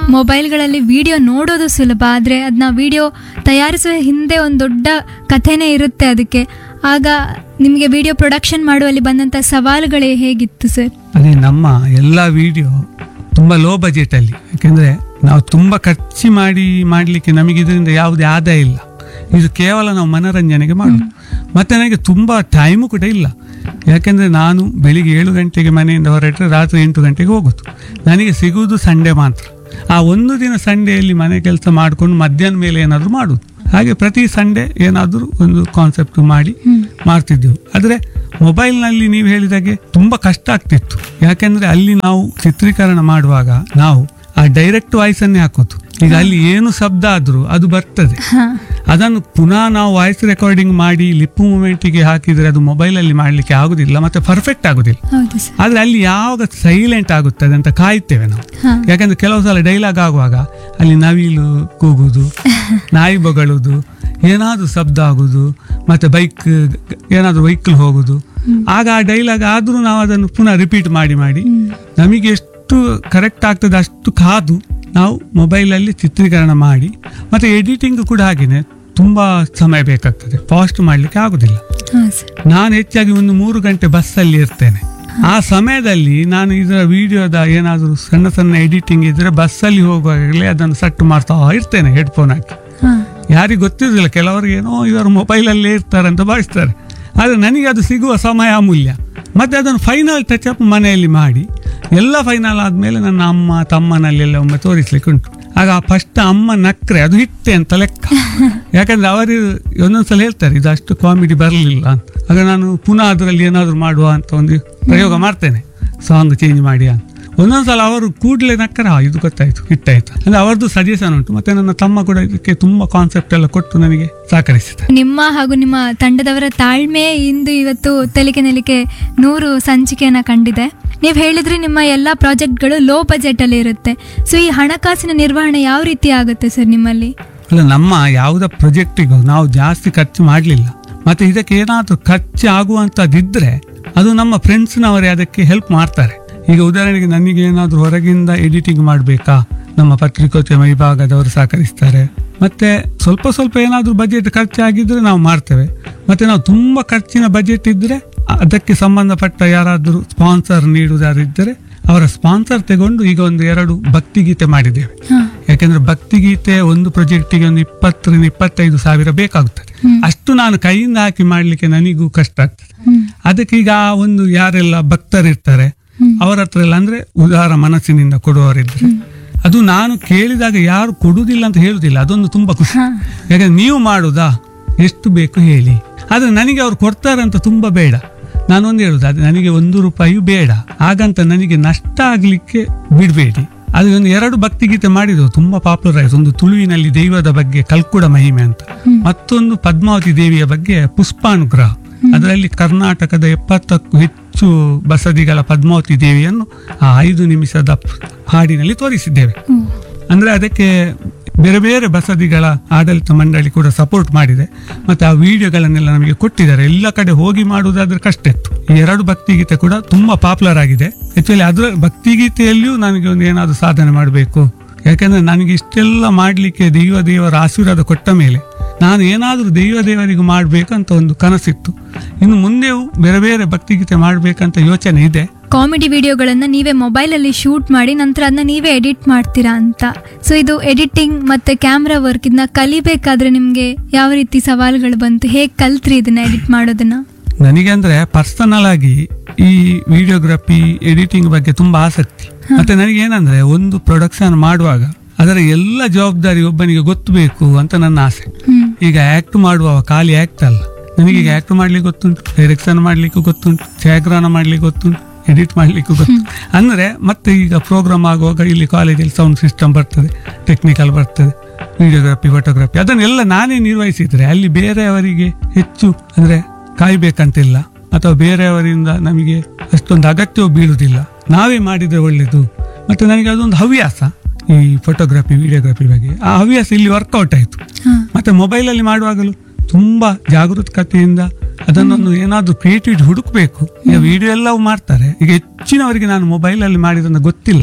ಮೊಬೈಲ್ಗಳಲ್ಲಿ video ನೋಡೋದು ಸುಲಭ ಆದರೆ ಅದನ್ನ ವಿಡಿಯೋ ತಯಾರಿಸುವ ಹಿಂದೆ ಒಂದು ದೊಡ್ಡ ಕಥೆನೇ ಇರುತ್ತೆ ಅದಕ್ಕೆ ಆಗ ನಿಮಗೆ ವಿಡಿಯೋ ಪ್ರೊಡಕ್ಷನ್ ಮಾಡುವಲ್ಲಿ ಬಂದಂಥ ಸವಾಲುಗಳೇ ಹೇಗಿತ್ತು ಸರ್ ಅದೇ ನಮ್ಮ ಎಲ್ಲ ವಿಡಿಯೋ ತುಂಬ ಲೋ ಬಜೆಟಲ್ಲಿ ಯಾಕೆಂದರೆ ನಾವು ತುಂಬ ಖರ್ಚು ಮಾಡಿ ಮಾಡಲಿಕ್ಕೆ ನಮಗೆ ಇದರಿಂದ ಯಾವುದೇ ಆದಾಯ ಇಲ್ಲ ಇದು ಕೇವಲ ನಾವು ಮನೋರಂಜನೆಗೆ ಮಾಡೋದು ಮತ್ತು ನನಗೆ ತುಂಬ ಟೈಮು ಕೂಡ ಇಲ್ಲ ಯಾಕೆಂದರೆ ನಾನು ಬೆಳಿಗ್ಗೆ ಏಳು ಗಂಟೆಗೆ ಮನೆಯಿಂದ ಹೊರಟ್ರೆ ರಾತ್ರಿ ಎಂಟು ಗಂಟೆಗೆ ಹೋಗೋದು ನನಗೆ ಸಿಗುವುದು ಸಂಡೇ ಮಾತ್ರ ಆ ಒಂದು ದಿನ ಸಂಡೇಯಲ್ಲಿ ಮನೆ ಕೆಲಸ ಮಾಡಿಕೊಂಡು ಮಧ್ಯಾಹ್ನ ಮೇಲೆ ಏನಾದರೂ ಮಾಡೋದು ಹಾಗೆ ಪ್ರತಿ ಸಂಡೇ ಏನಾದರೂ ಒಂದು ಕಾನ್ಸೆಪ್ಟ್ ಮಾಡಿ ಮಾಡ್ತಿದ್ದೆವು ಆದರೆ ಮೊಬೈಲ್ನಲ್ಲಿ ನೀವು ಹೇಳಿದಾಗೆ ತುಂಬ ಕಷ್ಟ ಆಗ್ತಿತ್ತು ಯಾಕೆಂದ್ರೆ ಅಲ್ಲಿ ನಾವು ಚಿತ್ರೀಕರಣ ಮಾಡುವಾಗ ನಾವು ಆ ಡೈರೆಕ್ಟ್ ವಾಯ್ಸನ್ನೇ ಹಾಕೋದು ಈಗ ಅಲ್ಲಿ ಏನು ಶಬ್ದ ಆದರೂ ಅದು ಬರ್ತದೆ ಹಾಂ ಅದನ್ನು ಪುನಃ ನಾವು ವಾಯ್ಸ್ ರೆಕಾರ್ಡಿಂಗ್ ಮಾಡಿ ಲಿಪ್ ಮೂಮೆಂಟಿಗೆ ಹಾಕಿದರೆ ಅದು ಮೊಬೈಲಲ್ಲಿ ಮಾಡಲಿಕ್ಕೆ ಆಗುದಿಲ್ಲ ಮತ್ತೆ ಪರ್ಫೆಕ್ಟ್ ಆಗುದಿಲ್ಲ ಹೌದು ಸರ್ ಆದರೆ ಅಲ್ಲಿ ಯಾವಾಗ ಸೈಲೆಂಟ್ ಆಗುತ್ತದೆ ಅಂತ ಕಾಯ್ತೇವೆ ನಾವು ಹಾಂ ಯಾಕಂದ್ರೆ ಕೆಲವು ಸಲ ಡೈಲಾಗ್ ಆಗುವಾಗ ಅಲ್ಲಿ ನವಿಲು ಕೂಗುದು ನಾಯಿ ಬೊಗಳುದು ಏನಾದರೂ ಶಬ್ದ ಆಗುದು ಮತ್ತೆ ಬೈಕ್ ಏನಾದರೂ ವೆಹಿಕಲ್ ಹೋಗುದು ಆಗ ಆ ಡೈಲಾಗ್ ಆದರೂ ನಾವು ಅದನ್ನು ಪುನಃ ರಿಪೀಟ್ ಮಾಡಿ ಮಾಡಿ ನಮಗೆ ಎಷ್ಟು ಕರೆಕ್ಟ್ ಆಗ್ತದೆ ಅಷ್ಟು ಕಾದು ನಾವು ಮೊಬೈಲಲ್ಲಿ ಚಿತ್ರೀಕರಣ ಮಾಡಿ ಮತ್ತೆ ಎಡಿಟಿಂಗ್ ಕೂಡ ಹಾಗೇನೆ ತುಂಬಾ ಸಮಯ ಬೇಕಾಗ್ತದೆ ಫಾಸ್ಟ್ ಮಾಡಲಿಕ್ಕೆ ಆಗುದಿಲ್ಲ ಹಾಂ ಸರ್ ನಾನು ಹೆಚ್ಚಾಗಿ ಒಂದು ಮೂರು ಗಂಟೆ ಬಸ್ಸಲ್ಲಿ ಇರ್ತೇನೆ ಆ ಸಮಯದಲ್ಲಿ ನಾನು ಇದರ ವಿಡಿಯೋದ ಏನಾದರೂ ಸಣ್ಣ ಸಣ್ಣ ಎಡಿಟಿಂಗ್ ಇದ್ರೆ ಬಸ್ಸಲ್ಲಿ ಹೋಗುವಾಗಲೇ ಅದನ್ನು ಸೆಟ್ ಮಾಡ್ತಾ ಇರ್ತೇನೆ ಹೆಡ್ಫೋನ್ ಹಾಕಿ ಹಾಂ ಯಾರಿಗೆ ಗೊತ್ತಿರೋದಿಲ್ಲ ಕೆಲವರಿಗೆ ಏನೋ ಇವರು ಮೊಬೈಲಲ್ಲೇ ಇರ್ತಾರೆ ಅಂತ ಭಾವಿಸ್ತಾರೆ ಆದರೆ ನನಗೆ ಅದು ಸಿಗುವ ಸಮಯ ಅಮೂಲ್ಯ ಮತ್ತೆ ಅದನ್ನು ಫೈನಲ್ ಟಚ್ ಅಪ್ ಮನೆಯಲ್ಲಿ ಮಾಡಿ ಎಲ್ಲ ಫೈನಲ್ ಆದಮೇಲೆ ನನ್ನ ಅಮ್ಮ ತಮ್ಮನಲ್ಲೆಲ್ಲ ಒಮ್ಮೆ ತೋರಿಸ್ಲಿಕ್ಕೆ ಉಂಟು ಆಗ ಫಸ್ಟ್ ಅಮ್ಮ ನಕ್ರೆ ಅದು ಹಿಟ್ಟೆ ಅಂತ ಲೆಕ್ಕ ಯಾಕಂದ್ರೆ ಅವರು ಒಂದೊಂದ್ಸಲ ಹೇಳ್ತಾರೆ ಇದು ಅಷ್ಟು ಕಾಮಿಡಿ ಬರಲಿಲ್ಲ ಅಂತ ಆಗ ನಾನು ಪುನಃ ಅದರಲ್ಲಿ ಏನಾದರೂ ಮಾಡುವ ಅಂತ ಒಂದು ಪ್ರಯೋಗ ಮಾಡ್ತೇನೆ ಸಾಂಗ್ ಚೇಂಜ್ ಮಾಡಿ ಅಂತ ಒಂದೊಂದ್ಸಲ ಅವರು ಕೂಡಲೇ ನಕ್ಕರ "ಆ, ಇದು ಗೊತ್ತಾಯ್ತು ಹಿಟ್ಟಾಯ್ತು ಅಂದ್ರೆ ಅವರದ್ದು ಸಜೆಷನ್ ಉಂಟು ಮತ್ತೆ ನನ್ನ ತಮ್ಮ ಕೂಡ ಇದಕ್ಕೆ ತುಂಬಾ ಕಾನ್ಸೆಪ್ಟ್ ಎಲ್ಲ ಕೊಟ್ಟು ನನಗೆ ಸಹಕರಿಸಿದ್ದಾರೆ ನಿಮ್ಮ ಹಾಗೂ ನಿಮ್ಮ ತಂಡದವರ ತಾಳ್ಮೆ ಇಂದು ಇವತ್ತು ತೆಲಿಕೆ ನೆಲಿಕೆ ನೂರು ಸಂಚಿಕೆಯನ್ನ ಕಂಡಿದೆ ನೀವು ಹೇಳಿದ್ರಿ ನಿಮ್ಮ ಎಲ್ಲ ಪ್ರಾಜೆಕ್ಟ್ಗಳು ಲೋ ಬಜೆಟ್ ಅಲ್ಲಿ ಇರುತ್ತೆ ಸೊ ಈ ಹಣಕಾಸಿನ ನಿರ್ವಹಣೆ ಯಾವ ರೀತಿ ಆಗುತ್ತೆ ಸರ್ ನಿಮ್ಮಲ್ಲಿ ಅಲ್ಲ ನಮ್ಮ ಯಾವುದ ಪ್ರಾಜೆಕ್ಟಿಗೂ ನಾವು ಜಾಸ್ತಿ ಖರ್ಚು ಮಾಡಲಿಲ್ಲ ಮತ್ತೆ ಇದಕ್ಕೆ ಏನಾದರೂ ಖರ್ಚು ಆಗುವಂಥದ್ದಿದ್ರೆ ಅದು ನಮ್ಮ ಫ್ರೆಂಡ್ಸ್ನವರೇ ಅದಕ್ಕೆ ಹೆಲ್ಪ್ ಮಾಡ್ತಾರೆ ಈಗ ಉದಾಹರಣೆಗೆ ನನಗೆ ಏನಾದರೂ ಹೊರಗಿಂದ ಎಡಿಟಿಂಗ್ ಮಾಡಬೇಕಾ ನಮ್ಮ ಪತ್ರಿಕೋದ್ಯಮ ವಿಭಾಗದವರು ಸಹಕರಿಸ್ತಾರೆ ಮತ್ತೆ ಸ್ವಲ್ಪ ಸ್ವಲ್ಪ ಏನಾದರೂ ಬಜೆಟ್ ಖರ್ಚಾಗಿದ್ರೆ ನಾವು ಮಾಡ್ತೇವೆ ಮತ್ತೆ ನಾವು ತುಂಬ ಖರ್ಚಿನ ಬಜೆಟ್ ಇದ್ರೆ ಅದಕ್ಕೆ ಸಂಬಂಧಪಟ್ಟ ಯಾರಾದರೂ ಸ್ಪಾನ್ಸರ್ ನೀಡುವುದಾರಿದ್ದರೆ ಅವರ ಸ್ಪಾನ್ಸರ್ ತಗೊಂಡು ಈಗ ಒಂದು ಎರಡು ಭಕ್ತಿಗೀತೆ ಮಾಡಿದ್ದೇವೆ ಹಾಂ ಯಾಕೆಂದ್ರೆ ಭಕ್ತಿಗೀತೆ ಒಂದು ಪ್ರಾಜೆಕ್ಟಿಗೆ ಒಂದು ಇಪ್ಪತ್ತರಿಂದ ಇಪ್ಪತ್ತೈದು ಸಾವಿರ ಬೇಕಾಗುತ್ತದೆ ಅಷ್ಟು ನಾನು ಕೈಯಿಂದ ಹಾಕಿ ಮಾಡ್ಲಿಕ್ಕೆ ನನಗೂ ಕಷ್ಟ ಆಗ್ತದೆ ಹ್ಮ್. ಅದಕ್ಕೆ ಈಗ ಆ ಒಂದು ಯಾರೆಲ್ಲ ಭಕ್ತರಿರ್ತಾರೆ ಅವರ ಹತ್ರ ಎಲ್ಲ ಅಂದ್ರೆ ಉದಾರ ಮನಸ್ಸಿನಿಂದ ಕೊಡುವವರಿದ್ರೆ ಅದು ನಾನು ಕೇಳಿದಾಗ ಯಾರು ಕೊಡುವುದಿಲ್ಲ ಅಂತ ಹೇಳುದಿಲ್ಲ ಅದೊಂದು ತುಂಬಾ ಖುಷಿ ಹಾ. ಯಾಕಂದ್ರೆ ನೀವು ಮಾಡುದಾ ಎಷ್ಟು ಬೇಕು ಹೇಳಿ ಆದ್ರೆ ನನಗೆ ಅವ್ರು ಕೊಡ್ತಾರೆ ಅಂತ ತುಂಬಾ ಬೇಡ ನಾನೊಂದು ಹೇಳುದು ಅದು ನನಗೆ ಒಂದು ರೂಪಾಯಿಯೂ ಬೇಡ ಹಾಗಂತ ನನಗೆ ನಷ್ಟ ಆಗ್ಲಿಕ್ಕೆ ಬಿಡಬೇಡಿ ಅದು ಒಂದು ಎರಡು ಭಕ್ತಿಗೀತೆ ಮಾಡಿದ್ರು ತುಂಬಾ ಪಾಪ್ಯುಲರ್ ಆಯ್ತು ಒಂದು ತುಳುವಿನಲ್ಲಿ ದೈವದ ಬಗ್ಗೆ ಕಲ್ಕುಡ ಮಹಿಮೆ ಅಂತ ಮತ್ತೊಂದು ಪದ್ಮಾವತಿ ದೇವಿಯ ಬಗ್ಗೆ ಪುಷ್ಪಾನುಗ್ರಹ ಅದರಲ್ಲಿ ಕರ್ನಾಟಕದ ಎಪ್ಪತ್ತಕ್ಕೂ ಹೆಚ್ಚು ಬಸದಿಗಳ ಪದ್ಮಾವತಿ ದೇವಿಯನ್ನು ಆ ಐದು ನಿಮಿಷದ ಹಾಡಿನಲ್ಲಿ ತೋರಿಸಿದ್ದೇವೆ ಹ್ಮ್. ಅಂದ್ರೆ ಅದಕ್ಕೆ ಬೇರೆ ಬೇರೆ ಬಸದಿಗಳ ಆಡಳಿತ ಮಂಡಳಿ ಕೂಡ ಸಪೋರ್ಟ್ ಮಾಡಿದೆ ಮತ್ತೆ ಆ ವಿಡಿಯೋಗಳನ್ನೆಲ್ಲ ನಮಗೆ ಕೊಟ್ಟಿದ್ದಾರೆ ಎಲ್ಲ ಕಡೆ ಹೋಗಿ ಮಾಡುವುದಾದ್ರೆ ಕಷ್ಟ ಇತ್ತು ಈ ಎರಡು ಭಕ್ತಿಗೀತೆ ಕೂಡ ತುಂಬಾ ಪಾಪ್ಯುಲರ್ ಆಗಿದೆ ಆಕ್ಚುಲಿ ಅದರ ಭಕ್ತಿಗೀತೆಯಲ್ಲಿಯೂ ನನಗೆ ಒಂದು ಏನಾದರೂ ಸಾಧನೆ ಮಾಡಬೇಕು ಯಾಕಂದ್ರೆ ನನಗೆ ಇಷ್ಟೆಲ್ಲ ಮಾಡಲಿಕ್ಕೆ ದೈವ ದೇವರ ಆಶೀರ್ವಾದ ಕೊಟ್ಟ ಮೇಲೆ ನಾನು ಏನಾದರೂ ದೈವ ದೇವರಿಗೂ ಮಾಡಬೇಕಂತ ಒಂದು ಕನಸಿತ್ತು ಇನ್ನು ಮುಂದೆಯೂ ಬೇರೆ ಬೇರೆ ಭಕ್ತಿಗೀತೆ ಮಾಡಬೇಕಂತ ಯೋಚನೆ ಇದೆ ಕಾಮಿಡಿ ವಿಡಿಯೋಗಳನ್ನ ನೀವೇ ಮೊಬೈಲಲ್ಲಿ ಶೂಟ್ ಮಾಡಿ ನಂತರ ಅದನ್ನ ನೀವೇ ಎಡಿಟ್ ಮಾಡ್ತೀರಾ ಅಂತ ಸೊ ಇದು ಎಡಿಟಿಂಗ್ ಮತ್ತೆ ಕ್ಯಾಮ್ರಾ ವರ್ಕ್ ಇದನ್ನ ಕಲಿಬೇಕಾದ್ರೆ ನಿಮ್ಗೆ ಯಾವ ರೀತಿ ಸವಾಲುಗಳು ಬಂತು ಹೇಗೆ ಕಲ್ತ್ರಿ ಇದನ್ನ ಎಡಿಟ್ ಮಾಡೋದನ್ನ ನನಗೆ ಅಂದ್ರೆ ಪರ್ಸನಲ್ ಆಗಿ ಈ ವಿಡಿಯೋಗ್ರಫಿ ಎಡಿಟಿಂಗ್ ಬಗ್ಗೆ ತುಂಬಾ ಆಸಕ್ತಿ ಮತ್ತೆ ನನಗೆ ಏನಂದ್ರೆ ಒಂದು ಪ್ರೊಡಕ್ಷನ್ ಮಾಡುವಾಗ ಅದರ ಎಲ್ಲ ಜವಾಬ್ದಾರಿ ಒಬ್ಬನಿಗೆ ಗೊತ್ತಬೇಕು ಅಂತ ನನ್ನ ಆಸೆ ಹ್ಮ್ ಈಗ ಆಕ್ಟ್ ಮಾಡುವವ ಖಾಲಿ ಆಕ್ಟ್ ಅಲ್ಲ ನನಗೆ ಈಗ ಆಕ್ಟ್ ಮಾಡ್ಲಿಕ್ಕೆ ಗೊತ್ತುಂಟು ಡೈರೆಕ್ಷನ್ ಮಾಡ್ಲಿಕ್ಕೆ ಗೊತ್ತುಂಟು ಛಾಯಾಗ್ರಹಣ ಮಾಡ್ಲಿಕ್ಕೆ ಗೊತ್ತುಂಟು ಎಡಿಟ್ ಮಾಡ್ಲಿಕ್ಕೆ ಗೊತ್ತು ಅಂದ್ರೆ ಮತ್ತೆ ಈಗ ಪ್ರೋಗ್ರಾಮ್ ಆಗುವಾಗ ಇಲ್ಲಿ ಕಾಲೇಜಲ್ಲಿ ಸೌಂಡ್ ಸಿಸ್ಟಮ್ ಬರ್ತದೆ ಟೆಕ್ನಿಕಲ್ ಬರ್ತದೆ ವಿಡಿಯೋಗ್ರಫಿ ಫೋಟೋಗ್ರಫಿ ಅದನ್ನೆಲ್ಲ ನಾನೇ ನಿರ್ವಹಿಸಿದ್ರೆ ಅಲ್ಲಿ ಬೇರೆಯವರಿಗೆ ಹೆಚ್ಚು ಅಂದ್ರೆ ಕಾಯ್ಬೇಕಂತಿಲ್ಲ ಅಥವಾ ಬೇರೆಯವರಿಂದ ನಮಗೆ ಅಷ್ಟೊಂದು ಅಗತ್ಯವೂ ಬೀಳುವುದಿಲ್ಲ ನಾವೇ ಮಾಡಿದ್ರೆ ಒಳ್ಳೇದು ಮತ್ತೆ ನನಗೆ ಅದೊಂದು ಹವ್ಯಾಸ ಈ ಫೋಟೋಗ್ರಫಿ ವಿಡಿಯೋಗ್ರಫಿ ಬಗ್ಗೆ ಆ ಹವ್ಯಾಸ ಇಲ್ಲಿ ವರ್ಕೌಟ್ ಆಯಿತು ಹಾ ಮತ್ತೆ ಮೊಬೈಲಲ್ಲಿ ಮಾಡುವಾಗಲೂ ತುಂಬಾ ಜಾಗರೂಕತೆಯಿಂದ ಅದನ್ನೊಂದು ಏನಾದರೂ ಕ್ರಿಯೇಟಿವಿಟಿ ಹುಡುಕ್ಬೇಕು ಈಗ ವಿಡಿಯೋ ಎಲ್ಲವೂ ಮಾಡ್ತಾರೆ ಈಗ ಹೆಚ್ಚಿನವರಿಗೆ ನಾನು ಮೊಬೈಲಲ್ಲಿ ಮಾಡಿದಂತ ಗೊತ್ತಿಲ್ಲ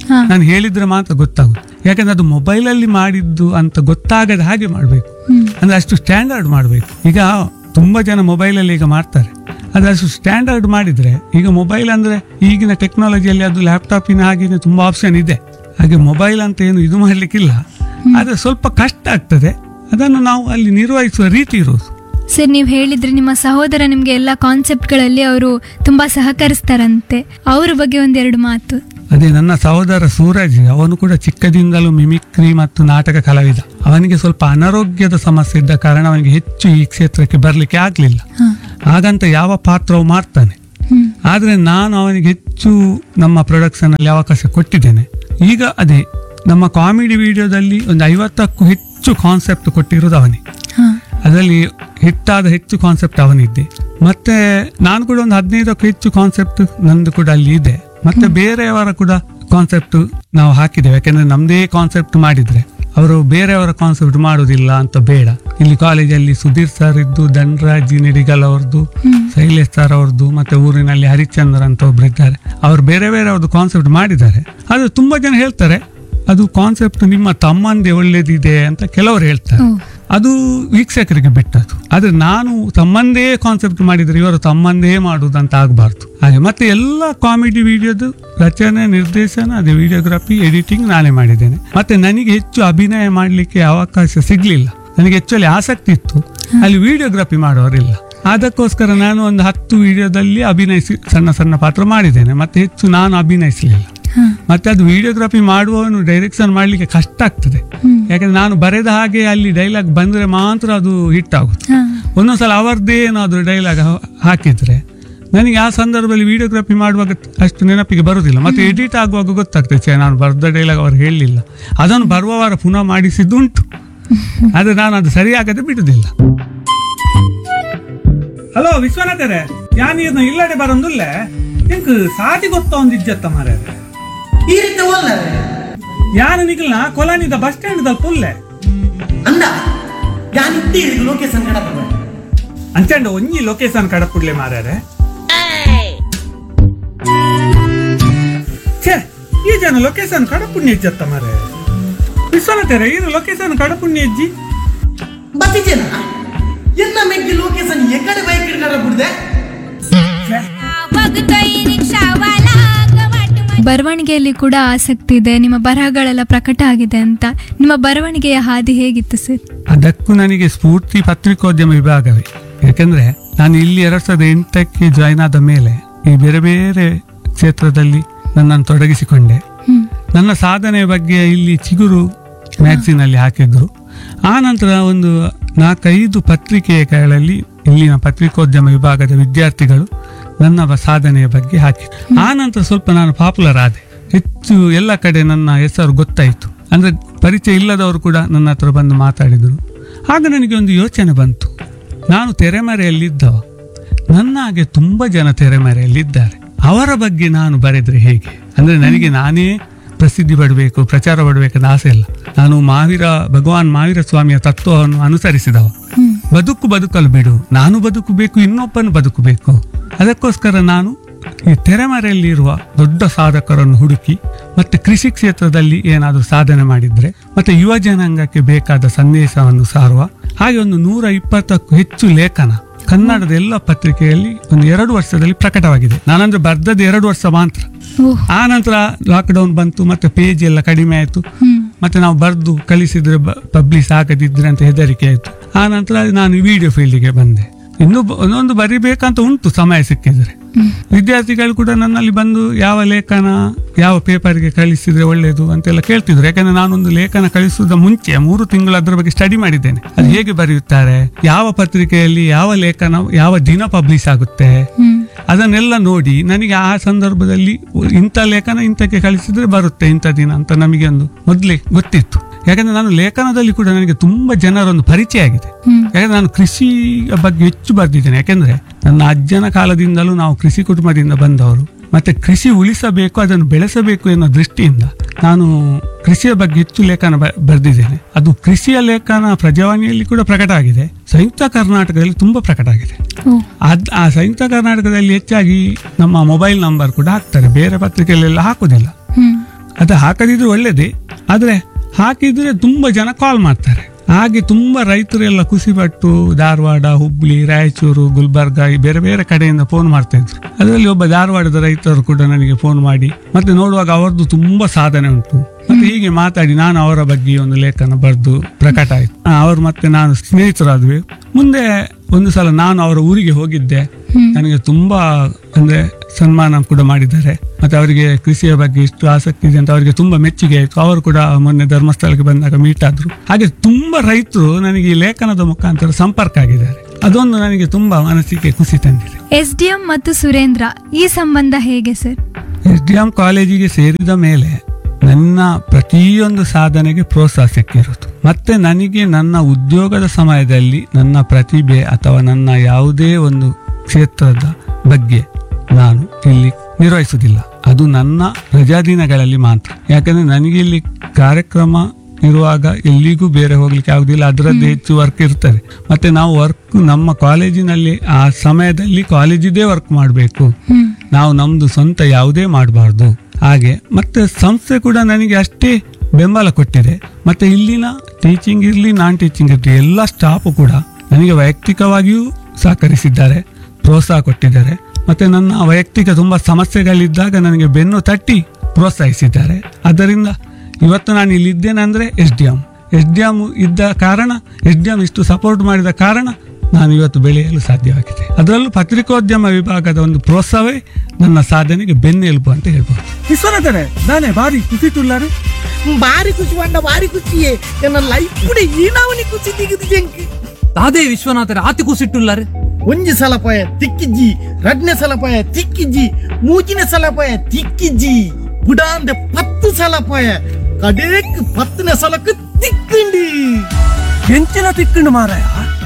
ಹಾ. ನಾನು ಹೇಳಿದ್ರೆ ಮಾತ್ರ ಗೊತ್ತಾಗುತ್ತೆ ಯಾಕಂದ್ರೆ ಅದು ಮೊಬೈಲಲ್ಲಿ ಮಾಡಿದ್ದು ಅಂತ ಗೊತ್ತಾಗದ ಹಾಗೆ ಮಾಡಬೇಕು ಹ್ಮ್ ಅಂದ್ರೆ ಅಷ್ಟು ಸ್ಟ್ಯಾಂಡರ್ಡ್ ಮಾಡಬೇಕು ಈಗ ತುಂಬಾ ಜನ ಮೊಬೈಲಲ್ಲಿ ಈಗ ಮಾಡ್ತಾರೆ ಅದು ಅಷ್ಟು ಸ್ಟ್ಯಾಂಡರ್ಡ್ ಮಾಡಿದ್ರೆ ಈಗ ಮೊಬೈಲ್ ಅಂದ್ರೆ ಈಗಿನ ಟೆಕ್ನಾಲಜಿಯಲ್ಲಿ ಅದು ಲ್ಯಾಪ್ಟಾಪಿನ ಹಾಗೆ ತುಂಬಾ ಆಪ್ಷನ್ ಇದೆ ಹಾಗೆ ಮೊಬೈಲ್ ಅಂತ ಏನು ಇದು ಮಾಡ್ಲಿಕ್ಕಿಲ್ಲ ಆದ್ರೆ ಸ್ವಲ್ಪ ಕಷ್ಟ ಆಗ್ತದೆ ಅದನ್ನು ನಾವು ಅಲ್ಲಿ ನಿರ್ವಹಿಸುವ ರೀತಿ ಇರೋದು ಸರ್ ನೀವು ಹೇಳಿದ್ರಿ ನಿಮ್ಮ ಸಹೋದರ ನಿಮಗೆ ಎಲ್ಲ ಕಾನ್ಸೆಪ್ಟ್ಗಳಲ್ಲಿ ಅವರು ತುಂಬಾ ಸಹಕರಿಸ್ತಾರಂತೆ ಅವ್ರ ಬಗ್ಗೆ ಒಂದೆರಡು ಮಾತು ಅದೇ ನನ್ನ ಸಹೋದರ ಸೂರಜ್ ಅವನು ಕೂಡ ಚಿಕ್ಕದಿಂದಲೂ ಮಿಮಿಕ್ರಿ ಮತ್ತು ನಾಟಕ ಕಲಾವಿದ ಅವನಿಗೆ ಸ್ವಲ್ಪ ಅನಾರೋಗ್ಯದ ಸಮಸ್ಯೆ ಇದ್ದ ಕಾರಣ ಅವನಿಗೆ ಹೆಚ್ಚು ಈ ಕ್ಷೇತ್ರಕ್ಕೆ ಬರಲಿಕ್ಕೆ ಆಗಲಿಲ್ಲ ಹಾ ಹಾಗಂತ ಯಾವ ಪಾತ್ರವು ಮಾಡ್ತಾನೆ ಹ್ಮ್ ಆದರೆ ನಾನು ಅವನಿಗೆ ಹೆಚ್ಚು ನಮ್ಮ ಪ್ರೊಡಕ್ಷನ್ ಅಲ್ಲಿ ಅವಕಾಶ ಕೊಟ್ಟಿದ್ದೇನೆ ಈಗ ಅದೇ ನಮ್ಮ ಕಾಮಿಡಿ ವಿಡಿಯೋದಲ್ಲಿ ಒಂದು ಐವತ್ತಕ್ಕೂ ಹೆಚ್ಚು ಕಾನ್ಸೆಪ್ಟ್ ಕೊಟ್ಟಿರೋದು ಅವನೇ ಹಾ ಅದರಲ್ಲಿ ಹಿಟ್ಟಾದ ಹೆಚ್ಚು ಕಾನ್ಸೆಪ್ಟ್ ಅವನಿದ್ದೆ ಮತ್ತೆ ನಾನು ಕೂಡ ಒಂದು ಹದಿನೈದಕ್ಕೂ ಹೆಚ್ಚು ಕಾನ್ಸೆಪ್ಟ್ ನಂದು ಕೂಡ ಅಲ್ಲಿ ಇದೆ ಮತ್ತೆ ಬೇರೆಯವರ ಕೂಡ ಕಾನ್ಸೆಪ್ಟ್ ನಾವು ಹಾಕಿದ್ದೇವೆ ಯಾಕೆಂದ್ರೆ ನಮ್ದೇ ಕಾನ್ಸೆಪ್ಟ್ ಮಾಡಿದ್ರೆ ಅವರು ಬೇರೆಯವರ ಕಾನ್ಸೆಪ್ಟ್ ಮಾಡುವುದಿಲ್ಲ ಅಂತ ಬೇಡ ಇಲ್ಲಿ ಕಾಲೇಜಲ್ಲಿ ಸುಧೀರ್ ಸರ್ ಇದ್ದು ಧನರಾಜ್ ನಿಡಿಗಲ್ ಅವ್ರದ್ದು ಶೈಲೇಶ್ ಸರ್ ಅವ್ರದ್ದು ಮತ್ತೆ ಊರಿನಲ್ಲಿ ಹರಿಚಂದ್ರ ಅಂತ ಒಬ್ರು ಇದ್ದಾರೆ ಅವರು ಬೇರೆ ಬೇರೆ ಅವ್ರದ್ದು ಕಾನ್ಸೆಪ್ಟ್ ಮಾಡಿದ್ದಾರೆ ಅದು ತುಂಬಾ ಜನ ಹೇಳ್ತಾರೆ ಅದು ಕಾನ್ಸೆಪ್ಟ್ ನಿಮ್ಮ ತಮ್ಮಂದೇ ಒಳ್ಳೇದಿದೆ ಅಂತ ಕೆಲವರು ಹೇಳ್ತಾರೆ ಓ ಅದು ವೀಕ್ಷಕರಿಗೆ ಬಿಟ್ಟದ್ದು ಆದ್ರೆ ನಾನು ತಮ್ಮಂದೇ ಕಾನ್ಸೆಪ್ಟ್ ಮಾಡಿದ್ರೆ ಇವರು ತಮ್ಮಂದೇ ಮಾಡುವುದಂತ ಆಗಬಾರ್ದು ಹಾಗೆ ಮತ್ತೆ ಎಲ್ಲ ಕಾಮಿಡಿ ವಿಡಿಯೋದು ರಚನೆ ನಿರ್ದೇಶನ ಅದೇ ವಿಡಿಯೋಗ್ರಫಿ ಎಡಿಟಿಂಗ್ ನಾನೇ ಮಾಡಿದ್ದೇನೆ ಮತ್ತೆ ನನಗೆ ಹೆಚ್ಚು ಅಭಿನಯ ಮಾಡಲಿಕ್ಕೆ ಅವಕಾಶ ಸಿಗ್ಲಿಲ್ಲ ನನಗೆ ಹೆಚ್ಚಲ್ಲಿ ಆಸಕ್ತಿ ಇತ್ತು ಅಲ್ಲಿ ವಿಡಿಯೋಗ್ರಫಿ ಮಾಡೋರಿಲ್ಲ ಅದಕ್ಕೋಸ್ಕರ ನಾನು ಒಂದು ಹತ್ತು ವಿಡಿಯೋದಲ್ಲಿ ಅಭಿನಯಿಸಿ ಸಣ್ಣ ಸಣ್ಣ ಪಾತ್ರ ಮಾಡಿದ್ದೇನೆ ಮತ್ತೆ ಹೆಚ್ಚು ನಾನು ಅಭಿನಯಿಸಲಿಲ್ಲ ಹಾ ಮತ್ತೆ ಅದು ವಿಡಿಯೋಗ್ರಫಿ ಮಾಡುವವನು ಡೈರೆಕ್ಷನ್ ಮಾಡಲಿಕ್ಕೆ ಕಷ್ಟ ಆಗ್ತದೆ ಹ್ಮ್ ಯಾಕಂದ್ರೆ ನಾನು ಬರೆದ ಹಾಗೆ ಅಲ್ಲಿ ಡೈಲಾಗ್ ಬಂದ್ರೆ ಮಾತ್ರ ಅದು ಹಿಟ್ ಆಗುತ್ತೆ ಹಾ ಒಂದೊಂದ್ಸಲ ಅವರದ್ದೇ ಏನಾದ್ರು ಡೈಲಾಗ್ ಹಾಕಿದ್ರೆ ನನಗೆ ಆ ಸಂದರ್ಭದಲ್ಲಿ ವಿಡಿಯೋಗ್ರಫಿ ಮಾಡುವಾಗ ಅಷ್ಟು ನೆನಪಿಗೆ ಬರುವುದಿಲ್ಲ ಮತ್ತೆ ಎಡಿಟ್ ಆಗುವಾಗ ಗೊತ್ತಾಗ್ತದೆ ಛೆ, ನಾನು ಬರೆದ ಡೈಲಾಗ್ ಅವ್ರು ಹೇಳಲಿಲ್ಲ ಅದನ್ನು ಬರುವ ವಾರ ಪುನಃ ಮಾಡಿಸಿದ್ದುಂಟು ಆದ್ರೆ ನಾನು ಅದು ಸರಿಯಾಗದೆ ಬಿಡುದಿಲ್ಲ ಹಲೋ ವಿಶ್ವನಾಥರೇ ಯಾನೀರ್ನ ಇಲ್ಲಡೆ ಬರೋದಿಲ್ಲ ನಿಂಗೆ ಸಾತಿ ಗೊತ್ತ ಒಂದು ಇಜ್ಜತ್ತ ಮಾರ್ರೆ ಈ ರೀತಿ ಒಲ್ಲರೆ ಯಾನು ನಿಖಲ್ನ ಕೊಲಾನಿದ ಬಸ್ ಸ್ಟ್ಯಾಂಡ್ ಪುಲ್ಲೆ ಅಂದ ಯಾನ್ ಇಟ್ಟಿ ಹಿಡಿದು ಲೊಕೇಶನ್ ಕಡಪ ಅಂಚಂಡ ಒಂಜಿ ಲೊಕೇಶನ್ ಕಡಪುಡ್ಲೆ ಮಾರ್ಯಾರೆ ಛೇ ಈ ಜನ ಲೊಕೇಶನ್ ಕಡಪುಣ್ಯ ಇಜ್ಜತ್ತ ಮಾರೆ ವಿಶ್ವನಾಥರೇ ಈ ಲೊಕೇಶನ್ ಕಡಪುಣ್ಯ ಇಜ್ಜಿ ಬತ್ತಿಜೇನ ಎನ್ನ ಮೆಗ್ಗಿ ಲೊಕೇಶನ್ ಎಕಡೆ ಬೈಕ್ ಹಿಡ್ಕಡ ಬಿಡ್ದೆ ಛೇ, ಬರವಣಿಗೆಯಲ್ಲಿ ಕೂಡ ಆಸಕ್ತಿ ಇದೆ ನಿಮ್ಮ ಬರಹಗಳೆಲ್ಲ ಪ್ರಕಟ ಆಗಿದೆ ಅಂತ ನಿಮ್ಮ ಬರವಣಿಗೆಯ ಹಾದಿ ಹೇಗಿತ್ತು ಸರ್ ಅದಕ್ಕೂ ನನಗೆ ಸ್ಫೂರ್ತಿ ಪತ್ರಿಕೋದ್ಯಮ ವಿಭಾಗವೇ ಯಾಕೆಂದ್ರೆ ನಾನು ಇಲ್ಲಿ ಎರಡ್ ಸಾವಿರದ ಎಂಟಕ್ಕೆ ಜಾಯ್ನ್ ಆದ ಮೇಲೆ ಈ ಬೇರೆ ಬೇರೆ ಕ್ಷೇತ್ರದಲ್ಲಿ ನನ್ನನ್ನು ತೊಡಗಿಸಿಕೊಂಡೆ ಹ್ಮ್ ನನ್ನ ಸಾಧನೆಯ ಬಗ್ಗೆ ಇಲ್ಲಿ ಚಿಗುರು ಮ್ಯಾಗ್ಝಿನ್ ಅಲ್ಲಿ ಹಾಕಿದ್ರು ಆ ನಂತರ ಒಂದು ನಾಲ್ಕೈದು ಪತ್ರಿಕೆಗಳಲ್ಲಿ ಇಲ್ಲಿನ ಪತ್ರಿಕೋದ್ಯಮ ವಿಭಾಗದ ವಿದ್ಯಾರ್ಥಿಗಳು ನನ್ನ ಬ- ಸಾಧನೆಯ ಬಗ್ಗೆ ಹಾಕಿದ್ರು ಆ ನಂತರ ಸ್ವಲ್ಪ ನಾನು ಪಾಪ್ಯುಲರ್ ಆದೆ ಹೆಚ್ಚು ಎಲ್ಲ ಕಡೆ ನನ್ನ ಹೆಸರು ಗೊತ್ತಾಯಿತು ಅಂದ್ರೆ ಪರಿಚಯ ಇಲ್ಲದವರು ಕೂಡ ನನ್ನ ಹತ್ರ ಬಂದು ಮಾತಾಡಿದರು ಆಗ ನನಗೆ ಒಂದು ಯೋಚನೆ ಬಂತು ನಾನು ತೆರೆಮರೆಯಲ್ಲಿದ್ದವ ನನ್ನ ಹಾಗೆ ತುಂಬಾ ಜನ ತೆರೆಮರೆಯಲ್ಲಿದ್ದಾರೆ ಅವರ ಬಗ್ಗೆ ನಾನು ಬರೆದ್ರೆ ಹೇಗೆ ಅಂದ್ರೆ ನನಗೆ ನಾನೇ ಪ್ರಸಿದ್ಧಿ ಪಡಬೇಕು ಪ್ರಚಾರ ಪಡಬೇಕಂತ ಆಸೆ ಇಲ್ಲ ನಾನು ಮಾವೀರ ಭಗವಾನ್ ಮಾವೀರ ಸ್ವಾಮಿಯ ತತ್ವವನ್ನು ಅನುಸರಿಸಿದವ ಹ್ಮ್ ಬದುಕು ಬದುಕಲು ಬಿಡು ನಾನು ಬದುಕಬೇಕು ಇನ್ನೊಬ್ಬನು ಬದುಕಬೇಕು ಅದಕ್ಕೋಸ್ಕರ ನಾನು ಈ ತೆರೆಮರೆಯಲ್ಲಿರುವ ದೊಡ್ಡ ಸಾಧಕರನ್ನು ಹುಡುಕಿ ಮತ್ತೆ ಕೃಷಿ ಕ್ಷೇತ್ರದಲ್ಲಿ ಏನಾದರೂ ಸಾಧನೆ ಮಾಡಿದ್ರೆ ಮತ್ತೆ ಯುವ ಜನಾಂಗಕ್ಕೆ ಬೇಕಾದ ಸಂದೇಶವನ್ನು ಸಾರುವ ಹಾಗೆ ಒಂದು ನೂರ ಇಪ್ಪತ್ತಕ್ಕೂ ಹೆಚ್ಚು ಲೇಖನ ಕನ್ನಡದ ಎಲ್ಲ ಪತ್ರಿಕೆಯಲ್ಲಿ ಒಂದು ಎರಡು ವರ್ಷದಲ್ಲಿ ಪ್ರಕಟವಾಗಿದೆ ನಾನಂದ್ರೆ ಬರ್ದದ್ದು ಎರಡು ವರ್ಷ ಮಾತ್ರ ಓಹ್ ಆ ನಂತರ ಲಾಕ್ಡೌನ್ ಬಂತು ಮತ್ತೆ ಪೇಜ್ ಎಲ್ಲ ಕಡಿಮೆ ಆಯಿತು ಹ್ಮ್ ಮತ್ತೆ ನಾವು ಬರೆದು ಕಳಿಸಿದ್ರೆ ಪಬ್ಲಿಷ್ ಆಗದಿದ್ರೆ ಅಂತ ಹೆದರಿಕೆ ಆಯಿತು ಆ ನಂತರ ನಾನು ವಿಡಿಯೋ ಫೀಲ್ಡಿಗೆ ಬಂದೆ ಇನ್ನು ಬ- ಒಂದೊಂದು ಬರಿಬೇಕಂತ ಉಂಟು ಸಮಯ ಸಿಕ್ಕಿದ್ರೆ ಹ್ಮ್. ವಿದ್ಯಾರ್ಥಿಗಳು ಕೂಡ ನನ್ನಲ್ಲಿ ಬಂದು ಯಾವ ಲೇಖನ ಯಾವ ಪೇಪರ್ಗೆ ಕಳಿಸಿದ್ರೆ ಒಳ್ಳೆಯದು ಅಂತೆಲ್ಲ ಕೇಳ್ತಿದ್ರು ಯಾಕಂದ್ರೆ ನಾನೊಂದು ಲೇಖನ ಕಳಿಸುವುದ ಮುಂಚೆ ಮೂರು ತಿಂಗಳು ಅದರ ಬಗ್ಗೆ ಸ್ಟಡಿ ಮಾಡಿದ್ದೇನೆ ಅದು ಹೇಗೆ ಬರೆಯುತ್ತಾರೆ ಯಾವ ಪತ್ರಿಕೆಯಲ್ಲಿ ಯಾವ ಲೇಖನ ಯಾವ ದಿನ ಪಬ್ಲಿಷ್ ಆಗುತ್ತೆ ಹ್ಮ್ ಅದನ್ನೆಲ್ಲ ನೋಡಿ ನನಗೆ ಆ ಸಂದರ್ಭದಲ್ಲಿ ಇಂಥ ಲೇಖನ ಇಂಥಕ್ಕೆ ಕಳಿಸಿದ್ರೆ ಬರುತ್ತೆ ಇಂಥ ದಿನ ಅಂತ ನಮಗೆ ಒಂದು ಮೊದಲೇ ಗೊತ್ತಿತ್ತು ಯಾಕಂದ್ರೆ ನಾನು ಲೇಖನದಲ್ಲಿ ಕೂಡ ನನಗೆ ತುಂಬಾ ಜನರೊಂದು ಪರಿಚಯ ಆಗಿದೆ ಹ್ಮ್ ಯಾಕಂದ್ರೆ ನಾನು ಕೃಷಿ ಬಗ್ಗೆ ಹೆಚ್ಚು ಬರ್ದಿದ್ದೇನೆ ಯಾಕಂದ್ರೆ ನನ್ನ ಅಜ್ಜನ ಕಾಲದಿಂದಲೂ ನಾವು ಕೃಷಿ ಕುಟುಂಬದಿಂದ ಬಂದವರು ಮತ್ತೆ ಕೃಷಿ ಉಳಿಸಬೇಕು ಅದನ್ನು ಬೆಳೆಸಬೇಕು ಎನ್ನುವ ದೃಷ್ಟಿಯಿಂದ ನಾನು ಕೃಷಿಯ ಬಗ್ಗೆ ಹೆಚ್ಚು ಲೇಖನ ಬ- ಬರೆದಿದ್ದೇನೆ ಅದು ಕೃಷಿಯ ಲೇಖನ ಪ್ರಜಾವಾಣಿಯಲ್ಲಿ ಕೂಡ ಪ್ರಕಟ ಆಗಿದೆ ಸಂಯುಕ್ತ ಕರ್ನಾಟಕದಲ್ಲಿ ತುಂಬಾ ಪ್ರಕಟ ಆಗಿದೆ ಓಹ್ ಅದ್ ಆ ಸಂಯುಕ್ತ ಕರ್ನಾಟಕದಲ್ಲಿ ಹೆಚ್ಚಾಗಿ ನಮ್ಮ ಮೊಬೈಲ್ ನಂಬರ್ ಕೂಡ ಹಾಕ್ತಾರೆ ಬೇರೆ ಪತ್ರಿಕೆಯಲ್ಲೆಲ್ಲ ಹಾಕುದಿಲ್ಲ ಹ್ಮ್ ಅದು ಹಾಕದಿದ್ರೆ ಒಳ್ಳೇದೇ ಆದ್ರೆ ಹಾಕಿದ್ರೆ ತುಂಬಾ ಜನ ಕಾಲ್ ಮಾಡ್ತಾರೆ ಹಾಗೆ ತುಂಬಾ ರೈತರೆಲ್ಲ ಖುಷಿಪಟ್ಟು ಧಾರವಾಡ ಹುಬ್ಳಿ ರಾಯಚೂರು ಗುಲ್ಬರ್ಗ ಈ ಬೇರೆ ಬೇರೆ ಕಡೆಯಿಂದ ಫೋನ್ ಮಾಡ್ತಾ ಇದ್ರು ಅದರಲ್ಲಿ ಒಬ್ಬ ಧಾರವಾಡದ ರೈತರು ಕೂಡ ನನಗೆ ಫೋನ್ ಮಾಡಿ ಮತ್ತೆ ನೋಡುವಾಗ ಅವರದ್ದು ತುಂಬಾ ಸಾಧನೆ ಉಂಟು ಮತ್ತೆ ಹೀಗೆ ಮಾತಾಡಿ ನಾನು ಅವರ ಬಗ್ಗೆ ಒಂದು ಲೇಖನ ಬರೆದು ಪ್ರಕಟ ಆಯ್ತು ಆ, ಅವರು ಮತ್ತೆ ನಾನು ಸ್ನೇಹಿತರಾದ್ವಿ ಮುಂದೆ ಒಂದು ಸಲ ನಾನು ಅವರ ಊರಿಗೆ ಹೋಗಿದ್ದೆ ನನಗೆ ತುಂಬಾ ಅಂದ್ರೆ ಸನ್ಮಾನ ಕೂಡ ಮಾಡಿದ್ದಾರೆ ಮತ್ತೆ ಅವರಿಗೆ ಕೃಷಿಯ ಬಗ್ಗೆ ಇಷ್ಟು ಆಸಕ್ತಿ ಇದೆ ಅಂತ ಅವರಿಗೆ ತುಂಬಾ ಮೆಚ್ಚುಗೆ ಆಯ್ತು ಅವರು ಕೂಡ ಮೊನ್ನೆ ಧರ್ಮಸ್ಥಳಕ್ಕೆ ಬಂದಾಗ ಮೀಟ್ ಆದ್ರು ಹಾಗೆ ತುಂಬಾ ರೈತರು ನನಗೆ ಈ ಲೇಖನದ ಮುಖಾಂತರ ಸಂಪರ್ಕ ಆಗಿದ್ದಾರೆ ಅದೊಂದು ನನಗೆ ತುಂಬಾ ಮನಸ್ಸಿಗೆ ಖುಷಿ ತಂದಿದೆ ಎಸ್ ಡಿ ಎಂ ಮತ್ತು ಸುರೇಂದ್ರ ಈ ಸಂಬಂಧ ಹೇಗೆ ಸರ್ ಎಸ್ ಡಿ ಎಂ ಕಾಲೇಜಿಗೆ ಸೇರಿದ ಮೇಲೆ ನನ್ನ ಪ್ರತಿಯೊಂದು ಸಾಧನೆಗೆ ಪ್ರೋತ್ಸಾಹ ಸಿಕ್ಕಿರೋದು ಮತ್ತೆ ನನಗೆ ನನ್ನ ಉದ್ಯೋಗದ ಸಮಯದಲ್ಲಿ ನನ್ನ ಪ್ರತಿಭೆ ಅಥವಾ ನನ್ನ ಯಾವುದೇ ಒಂದು ಕ್ಷೇತ್ರದ ಬಗ್ಗೆ ನಾನು ಇಲ್ಲಿ ನಿರ್ವಹಿಸುವುದಿಲ್ಲ ಅದು ನನ್ನ ರಜಾ ದಿನಗಳಲ್ಲಿ ಮಾತ್ರ ಯಾಕಂದ್ರೆ ನನಗೆ ಇಲ್ಲಿ ಕಾರ್ಯಕ್ರಮ ಇರುವಾಗ ಎಲ್ಲಿಗೂ ಬೇರೆ ಹೋಗ್ಲಿಕ್ಕೆ ಆಗುದಿಲ್ಲ ಅದರದ್ದು ಹೆಚ್ಚು ವರ್ಕ್ ಇರ್ತದೆ ಮತ್ತೆ ನಾವು ವರ್ಕ್ ನಮ್ಮ ಕಾಲೇಜಿನಲ್ಲಿ ಆ ಸಮಯದಲ್ಲಿ ಕಾಲೇಜಿದೇ ವರ್ಕ್ ಮಾಡಬೇಕು ಹ್ಮ್ ನಾವು ನಮ್ದು ಸ್ವಂತ ಯಾವುದೇ ಮಾಡಬಾರ್ದು ಹಾಗೆ ಮತ್ತೆ ಸಂಸ್ಥೆ ಕೂಡ ನನಗೆ ಅಷ್ಟೇ ಬೆಂಬಲ ಕೊಟ್ಟಿದೆ ಮತ್ತೆ ಇಲ್ಲಿನ ಟೀಚಿಂಗ್ ಇರಲಿ ನಾನ್ ಟೀಚಿಂಗ್ ಇರಲಿ ಎಲ್ಲ ಸ್ಟಾಫ್ ಕೂಡ ನನಗೆ ವೈಯಕ್ತಿಕವಾಗಿಯೂ ಸಹಕರಿಸಿದ್ದಾರೆ ಪ್ರೋತ್ಸಾಹ ಕೊಟ್ಟಿದ್ದಾರೆ ಮತ್ತೆ ನನ್ನ ವೈಯಕ್ತಿಕ ತುಂಬಾ ಸಮಸ್ಯೆಗಳಿದ್ದಾಗ ನನಗೆ ಬೆನ್ನು ತಟ್ಟಿ ಪ್ರೋತ್ಸಾಹಿಸಿದ್ದಾರೆ ಅದರಿಂದ ಇವತ್ತು ನಾನು ಇಲ್ಲಿದ್ದೇನೆ ಅಂದ್ರೆ S D M S D M ಇದ್ದ ಕಾರಣ ಎಸ್ ಡಿ ಎಂ ಇಷ್ಟು ಸಪೋರ್ಟ್ ಮಾಡಿದ ಕಾರಣ ನಾನು ಇವತ್ತು ಬೆಳೆಯಲು ಸಾಧ್ಯವಾಗಿದೆ ಅದರಲ್ಲೂ ಪತ್ರಿಕೋದ್ಯಮ ವಿಭಾಗದ ಒಂದು ಪ್ರೋತ್ಸಾಹವೇ ನನ್ನ ಸಾಧನೆಗೆ ಬೆನ್ನೆಲುಬು ಅಂತ ಹೇಳ್ಬೋದು ವಿಶ್ವನಾಥರೇ ನಾನೇ ಬಾರಿ ಖುಷಿ ತುಳ್ಳಾರೆ ಬಾರಿ ಖುಷಿ ಪಂಡ ಬಾರಿ ಖುಷಿಯೇ ನನ್ನ ಲೈಫ್ ಕೂಡ ಈನಾವನಿ ಖುಷಿ ದಿಗದು ಜಂಕ್ ಅದೇ ವಿಶ್ವನಾಥರೇ ಆತಿ ಖುಷಿಟ್ಟುಳ್ಳಾರೆ ಒಂಜಿ ಸಲ ಪೋಯ ತಿಕ್ಕಿಜ್ಜಿ ರಡ್ನೆ ಸಲ ಪೋಯ ತಿಕ್ಕಿಜ್ಜಿ ಮೂಜಿನ ಸಲ ಪೋಯ ತಿಕ್ಕಿಜ್ಜಿ ಬುಡಾಂದೆ ಪತ್ತು ಸಲ ಪೋಯ ಕಡೇಕ್ ಪತ್ತನೇ ಸಲಕ್ಕೆ ತಿಕ್ಕಿಂಡಿ ಎಂಚಿನ ತಿಕ್ಕಂಡು ಮಾರಾಯ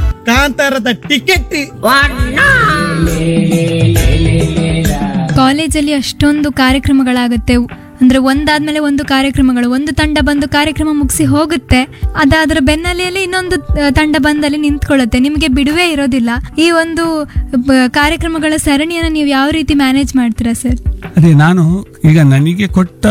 ಕಾಂತಾರದ ಟಿಕೆಟ್ ಕಾಲೇಜಲ್ಲಿ ಅಷ್ಟೊಂದು ಕಾರ್ಯಕ್ರಮಗಳಾಗುತ್ತೆ ಅಂದ್ರೆ ಒಂದಾದ್ಮೇಲೆ ಒಂದು ಕಾರ್ಯಕ್ರಮಗಳು ಒಂದು ತಂಡ ಬಂದು ಕಾರ್ಯಕ್ರಮ ಮುಗಿಸಿ ಹೋಗುತ್ತೆ ಅದಾದ್ರ ಬೆನ್ನಲ್ಲಿಯಲ್ಲಿ ಇನ್ನೊಂದು ಆ, ತಂಡ ಬಂದಲ್ಲಿ ನಿಂತ್ಕೊಳ್ಳುತ್ತೆ ನಿಮಗೆ ಬಿಡುವೇ ಇರೋದಿಲ್ಲ ಈ ಒಂದು ಬ- ಕಾರ್ಯಕ್ರಮಗಳ ಸರಣಿಯನ್ನು ನೀವು ಯಾವ ರೀತಿ ಮ್ಯಾನೇಜ್ ಮಾಡ್ತೀರಾ ಸರ್ ಅದೇ ನಾನು ಈಗ ನನಗೆ ಕೊಟ್ಟ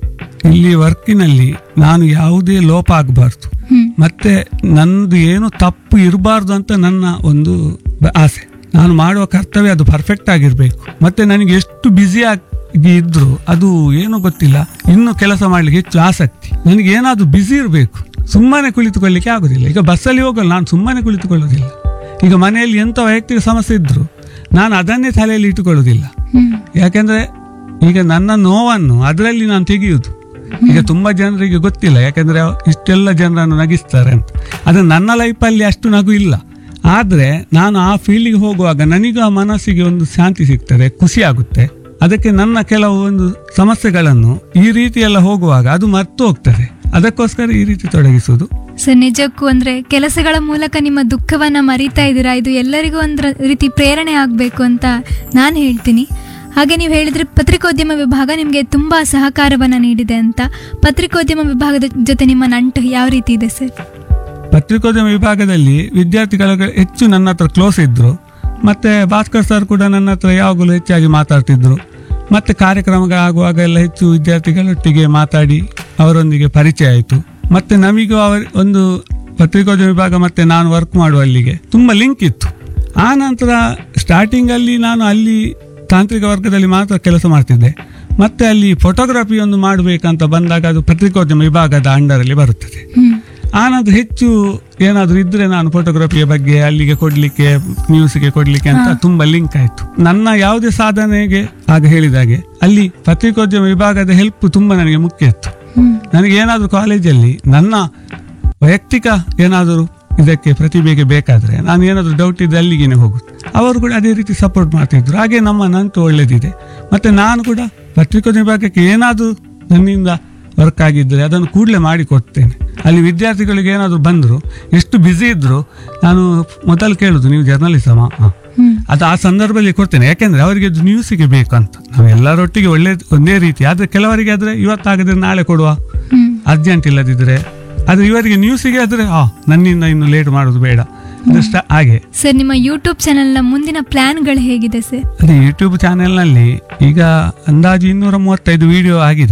ಇಲ್ಲಿ ವರ್ಕಿನಲ್ಲಿ ನಾನು ಯಾವುದೇ ಲೋಪ ಆಗಬಾರ್ದು ಹ್ಮ್ ಮತ್ತೆ ನಂದು ಏನು ತಪ್ಪು ಇರಬಾರ್ದು ಅಂತ ನನ್ನ ಒಂದು ಬ- ಆಸೆ ನಾನು ಮಾಡುವ ಕರ್ತವ್ಯ ಅದು ಪರ್ಫೆಕ್ಟ್ ಆಗಿರ್ಬೇಕು ಮತ್ತೆ ನನಗೆ ಎಷ್ಟು ಬ್ಯುಸಿ ಆಗಿ ಇದ್ರು ಅದು ಏನು ಗೊತ್ತಿಲ್ಲ ಇನ್ನು ಕೆಲಸ ಮಾಡ್ಲಿಕ್ಕೆ ಹೆಚ್ಚು ಆಸಕ್ತಿ ನನಗೆ ಏನಾದ್ರು ಬ್ಯುಸಿ ಇರಬೇಕು ಸುಮ್ಮನೆ ಕುಳಿತುಕೊಳ್ಳಿಕ್ಕೆ ಆಗುದಿಲ್ಲ ಈಗ ಬಸ್ಸಲ್ಲಿ ಹೋಗಲ್ಲ ನಾನು ಸುಮ್ಮನೆ ಕುಳಿತುಕೊಳ್ಳೋದಿಲ್ಲ ಈಗ ಮನೆಯಲ್ಲಿ ಎಂತ ವೈಯಕ್ತಿಕ ಸಮಸ್ಯೆ ಇದ್ರು ನಾನು ಅದನ್ನೇ ತಲೆಯಲ್ಲಿ ಇಟ್ಟುಕೊಳ್ಳೋದಿಲ್ಲ ಹ್ಮ್ ಯಾಕೆಂದ್ರೆ ಈಗ ನನ್ನ ನೋವನ್ನು ಅದರಲ್ಲಿ ನಾನು ತೆಗೆಯುವುದು ಈಗ ತುಂಬಾ ಜನರಿಗೆ ಗೊತ್ತಿಲ್ಲ ಯಾಕಂದ್ರೆ ಇಷ್ಟೆಲ್ಲ ಜನರನ್ನು ನಗಿಸ್ತಾರೆ ಅಂತ ಅದು ನನ್ನ ಲೈಫಲ್ಲಿ ಅಷ್ಟು ನಗು ಇಲ್ಲ ಆದ್ರೆ ನಾನು ಆ ಫೀಲ್ಡಿಗೆ ಹೋಗುವಾಗ ನನಗೂ ಆ ಮನಸ್ಸಿಗೆ ಒಂದು ಶಾಂತಿ ಸಿಗ್ತದೆ ಖುಷಿ ಆಗುತ್ತೆ ಅದಕ್ಕೆ ನನ್ನ ಕೆಲವು ಒಂದು ಸಮಸ್ಯೆಗಳನ್ನು ಈ ರೀತಿ ಎಲ್ಲ ಹೋಗುವಾಗ ಅದು ಮರ್ತು ಹೋಗ್ತದೆ ಅದಕ್ಕೋಸ್ಕರ ಈ ರೀತಿ ತೊಡಗಿಸುವುದು ಸರ್ ನಿಜಕ್ಕೂ ಅಂದ್ರೆ ಕೆಲಸಗಳ ಮೂಲಕ ನಿಮ್ಮ ದುಃಖವನ್ನ ಮರಿತಾ ಇದ್ದೀರಾ ಇದು ಎಲ್ಲರಿಗೂ ಒಂದು ರೀತಿ ಪ್ರೇರಣೆ ಆಗಬೇಕು ಅಂತ ನಾನು ಹೇಳ್ತೀನಿ ಹಾಗೆ ನೀವು ಹೇಳಿದ್ರೆ ಪತ್ರಿಕೋದ್ಯಮ ವಿಭಾಗ ನಿಮಗೆ ತುಂಬಾ ಸಹಕಾರವನ್ನ ನೀಡಿದೆ ಅಂತ ಪತ್ರಿಕೋದ್ಯಮ ವಿಭಾಗದ ಜೊತೆ ನಿಮ್ಮ ನಂಟು ಯಾವ ರೀತಿ ಇದೆ ಸರ್ ಪತ್ರಿಕೋದ್ಯಮ ವಿಭಾಗದಲ್ಲಿ ವಿದ್ಯಾರ್ಥಿಗಳ ಹೆಚ್ಚು ನನ್ನ ಹತ್ರ ಕ್ಲೋಸ್ ಇದ್ರು ಮತ್ತೆ ಭಾಸ್ಕರ್ ಸರ್ ಕೂಡ ನನ್ನ ಹತ್ರ ಯಾವಾಗಲೂ ಹೆಚ್ಚಾಗಿ ಮಾತಾಡ್ತಿದ್ರು ಮತ್ತೆ ಕಾರ್ಯಕ್ರಮಗಳಾಗುವಾಗ ಎಲ್ಲ ಹೆಚ್ಚು ವಿದ್ಯಾರ್ಥಿಗಳೊಟ್ಟಿಗೆ ಮಾತಾಡಿ ಅವರೊಂದಿಗೆ ಪರಿಚಯ ಆಯಿತು ಮತ್ತೆ ನಮಿಗೂ ಅವರ ಒಂದು ಪತ್ರಿಕೋದ್ಯಮ ವಿಭಾಗ ಮತ್ತೆ ನಾನು ವರ್ಕ್ ಮಾಡುವ ಅಲ್ಲಿಗೆ ತುಂಬ ಲಿಂಕ್ ಇತ್ತು ಆ ನಂತರ ಸ್ಟಾರ್ಟಿಂಗ್ ಅಲ್ಲಿ ನಾನು ಅಲ್ಲಿ ತಾಂತ್ರಿಕ ವರ್ಗದಲ್ಲಿ ಮಾತ್ರ ಕೆಲಸ ಮಾಡ್ತಿದ್ದೆ ಮತ್ತೆ ಅಲ್ಲಿ ಫೋಟೋಗ್ರಫಿ ಒಂದು ಮಾಡಬೇಕಂತ ಬಂದಾಗ ಅದು ಪತ್ರಿಕೋದ್ಯಮ ವಿಭಾಗದ ಅಂಡರಲ್ಲಿ ಬರುತ್ತದೆ ಹ್ಮ್ ಆನಂತರ ಹೆಚ್ಚು ಏನಾದರೂ ಇದ್ರೆ ನಾನು ಫೋಟೋಗ್ರಫಿಯ ಬಗ್ಗೆ ಅಲ್ಲಿಗೆ ಕೊಡ್ಲಿಕ್ಕೆ ನ್ಯೂಸ್ಗೆ ಕೊಡ್ಲಿಕ್ಕೆ ಅಂತ ತುಂಬಾ ಲಿಂಕ್ ಆಯ್ತು ನನ್ನ ಯಾವುದೇ ಸಾಧನೆಗೆ ಆಗ ಹೇಳಿದಾಗೆ ಅಲ್ಲಿ ಪತ್ರಿಕೋದ್ಯಮ ವಿಭಾಗದ ಹೆಲ್ಪ್ ತುಂಬಾ ನನಗೆ ಮುಖ್ಯ ಇತ್ತು ಹ್ಮ್ ನನಗೆ ಏನಾದರೂ ಕಾಲೇಜಲ್ಲಿ ನನ್ನ ವೈಯಕ್ತಿಕ ಏನಾದರೂ ಇದಕ್ಕೆ ಪ್ರತಿಭೆಗೆ ಬೇಕಾದ್ರೆ ನಾನು ಏನಾದರೂ ಡೌಟ್ ಇದ್ದರೆ ಅಲ್ಲಿಗೇನೆ ಹೋಗುದು ಅವರು ಕೂಡ ಅದೇ ರೀತಿ ಸಪೋರ್ಟ್ ಮಾಡ್ತಿದ್ರು ಹಾಗೆ ನಮ್ಮ ನಂಟು ಒಳ್ಳೇದಿದೆ ಮತ್ತೆ ನಾನು ಕೂಡ ಪತ್ರಿಕೋದ್ಯಮ ವಿಭಾಗಕ್ಕೆ ಏನಾದರೂ ನನ್ನಿಂದ ವರ್ಕ್ ಆಗಿದ್ದರೆ ಅದನ್ನು ಕೂಡಲೇ ಮಾಡಿ ಕೊಡ್ತೇನೆ ಅಲ್ಲಿ ವಿದ್ಯಾರ್ಥಿಗಳಿಗೆ ಏನಾದರೂ ಬಂದರು ಎಷ್ಟು ಬ್ಯುಸಿ ಇದ್ರು ನಾನು ಮೊದಲು ಕೇಳುದು ನೀವು ಜರ್ನಲಿಸಮ ಹಾಂ ಹ್ಮ್ ಅದು ಆ ಸಂದರ್ಭದಲ್ಲಿ ಕೊಡ್ತೇನೆ ಯಾಕೆಂದ್ರೆ ಅವರಿಗೆ ಅದು ನ್ಯೂಸಿಗೆ ಬೇಕು ಅಂತ ನಾವು ಎಲ್ಲರೊಟ್ಟಿಗೆ ಒಳ್ಳೆ ಒಂದೇ ರೀತಿ ಆದ್ರೆ ಕೆಲವರಿಗೆ ಆದ್ರೆ ಇವತ್ತಾಗದ್ರೆ ನಾಳೆ ಕೊಡುವ ಹ್ಮ್ ಅರ್ಜೆಂಟ್ ಇಲ್ಲದಿದ್ರೆ ಆದ್ರೆ ಇವರಿಗೆ ನ್ಯೂಸಿಗೆ ಆದ್ರೆ ಆ ನನ್ನಿಂದ ಇನ್ನು ಲೇಟ್ ಮಾಡೋದು ಬೇಡ ಅದು ಸ್ಟ- ಹಾಗೆ ಸರ್ ನಿಮ್ಮ ಯೂಟ್ಯೂಬ್ ಚಾನೆಲ್ನ ಮುಂದಿನ ಪ್ಲಾನ್ಗಳು ಹೇಗಿದೆ ಸರ್ ಅದೇ ಯೂಟ್ಯೂಬ್ ಚಾನೆಲ್ನಲ್ಲಿ ಈಗ ಅಂದಾಜು ಇನ್ನೂರ ಮೂವತ್ತೈದು ವಿಡಿಯೋ ಆಗಿದೆ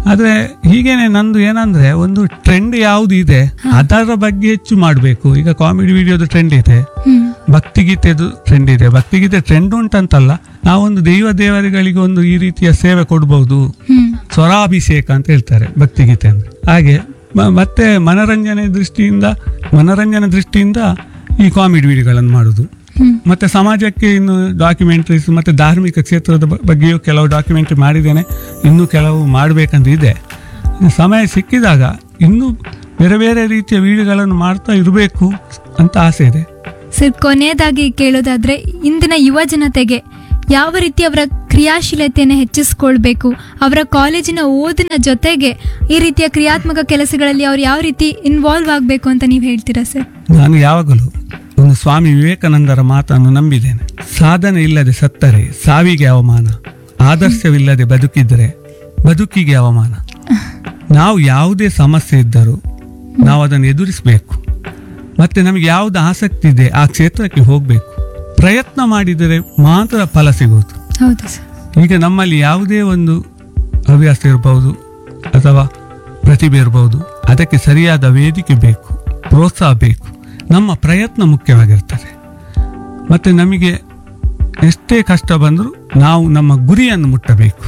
ಆದ್ರೆ ಹೀಗೇನೆ ನಂದು ಏನಂದ್ರೆ ಒಂದು ಟ್ರೆಂಡ್ ಯಾವ್ದು ಇದೆ ಅದರ ಬಗ್ಗೆ ಹೆಚ್ಚು ಮಾಡಬೇಕು ಈಗ ಕಾಮಿಡಿ ವಿಡಿಯೋದು ಟ್ರೆಂಡ್ ಇದೆ ಹ್ಮ್ ಭಕ್ತಿಗೀತೆದು ಟ್ರೆಂಡ್ ಇದೆ ಭಕ್ತಿಗೀತೆ ಟ್ರೆಂಡ್ ಉಂಟಂತಲ್ಲ ನಾವೊಂದು ದೈವ ದೇವರುಗಳಿಗೆ ಒಂದು ಈ ರೀತಿಯ ಸೇವೆ ಕೊಡ್ಬೋದು ಹ್ಮ್ ಸ್ವರಾಭಿಷೇಕ ಅಂತ ಹೇಳ್ತಾರೆ ಭಕ್ತಿಗೀತೆ ಅಂದ್ರೆ ಹಾಗೆ ಮ- ಮತ್ತೆ ಮನರಂಜನೆ ದೃಷ್ಟಿಯಿಂದ ಮನರಂಜನೆ ದೃಷ್ಟಿಯಿಂದ ಈ ಕಾಮಿಡಿ ವಿಡಿಯೋಗಳನ್ನು ಮಾಡುದು ಹ್ಮ್. ಮತ್ತೆ ಸಮಾಜಕ್ಕೆ ಇನ್ನು ಡಾಕ್ಯುಮೆಂಟ್ರೀಸ್ ಮತ್ತೆ ಧಾರ್ಮಿಕ ಕ್ಷೇತ್ರದ ಬ- ಬಗ್ಗೆಯೂ ಕೆಲವು ಡಾಕ್ಯುಮೆಂಟ್ರಿ ಮಾಡಿದ್ದೇನೆ ಇನ್ನೂ ಕೆಲವು ಮಾಡಬೇಕಂತ ಇದೆ ಸಮಯ ಸಿಕ್ಕಿದಾಗ ಇನ್ನೂ ಬೇರೆ ಬೇರೆ ರೀತಿಯ ವಿಡಿಯೋಗಳನ್ನು ಮಾಡ್ತಾ ಇರಬೇಕು ಅಂತ ಆಸೆ ಇದೆ ಸರ್ ಕೊನೆಯದಾಗಿ ಕೇಳೋದಾದ್ರೆ ಇಂದಿನ ಯುವ ಜನತೆಗೆ ಯಾವ ರೀತಿ ಅವರ ಕ್ರಿಯಾಶೀಲತೆಯನ್ನು ಹೆಚ್ಚಿಸ್ಕೊಳ್ಬೇಕು ಅವರ ಕಾಲೇಜಿನ ಓದಿನ ಜೊತೆಗೆ ಈ ರೀತಿಯ ಕ್ರಿಯಾತ್ಮಕ ಕೆಲಸಗಳಲ್ಲಿ ಅವ್ರು ಯಾವ ರೀತಿ ಇನ್ವಾಲ್ವ್ ಆಗಬೇಕು ಅಂತ ನೀವು ಹೇಳ್ತೀರಾ ಸರ್ ನಾನು ಯಾವಾಗಲೂ ಒಂದು ಸ್ವಾಮಿ ವಿವೇಕಾನಂದರ ಮಾತನ್ನು ನಂಬಿದ್ದೇನೆ ಸಾಧನೆ ಇಲ್ಲದೆ ಸತ್ತರೆ ಸಾವಿಗೆ ಅವಮಾನ ಆದರ್ಶವಿಲ್ಲದೆ ಬದುಕಿದ್ರೆ ಬದುಕಿಗೆ ಅವಮಾನ ನಾವು ಯಾವುದೇ ಸಮಸ್ಯೆ ಇದ್ದರೂ ನಾವು ಅದನ್ನು ಎದುರಿಸಬೇಕು ಮತ್ತೆ ನಮಗೆ ಯಾವ್ದು ಆಸಕ್ತಿ ಇದೆ ಆ ಕ್ಷೇತ್ರಕ್ಕೆ ಹೋಗಬೇಕು ಪ್ರಯತ್ನ ಮಾಡಿದರೆ ಮಾತ್ರ ಫಲ ಸಿಗುವುದು ಹೌದು ಸರ್ ಈಗ ನಮ್ಮಲ್ಲಿ ಯಾವುದೇ ಒಂದು ಹವ್ಯಾಸ ಇರಬಹುದು ಅಥವಾ ಪ್ರತಿಭೆ ಇರಬಹುದು ಅದಕ್ಕೆ ಸರಿಯಾದ ವೇದಿಕೆ ಬೇಕು ಪ್ರೋತ್ಸಾಹ ಬೇಕು ನಮ್ಮ ಪ್ರಯತ್ನ ಮುಖ್ಯವಾಗಿರ್ತದೆ ಮತ್ತು ನಮಗೆ ಎಷ್ಟೇ ಕಷ್ಟ ಬಂದರೂ ನಾವು ನಮ್ಮ ಗುರಿಯನ್ನು ಮುಟ್ಟಬೇಕು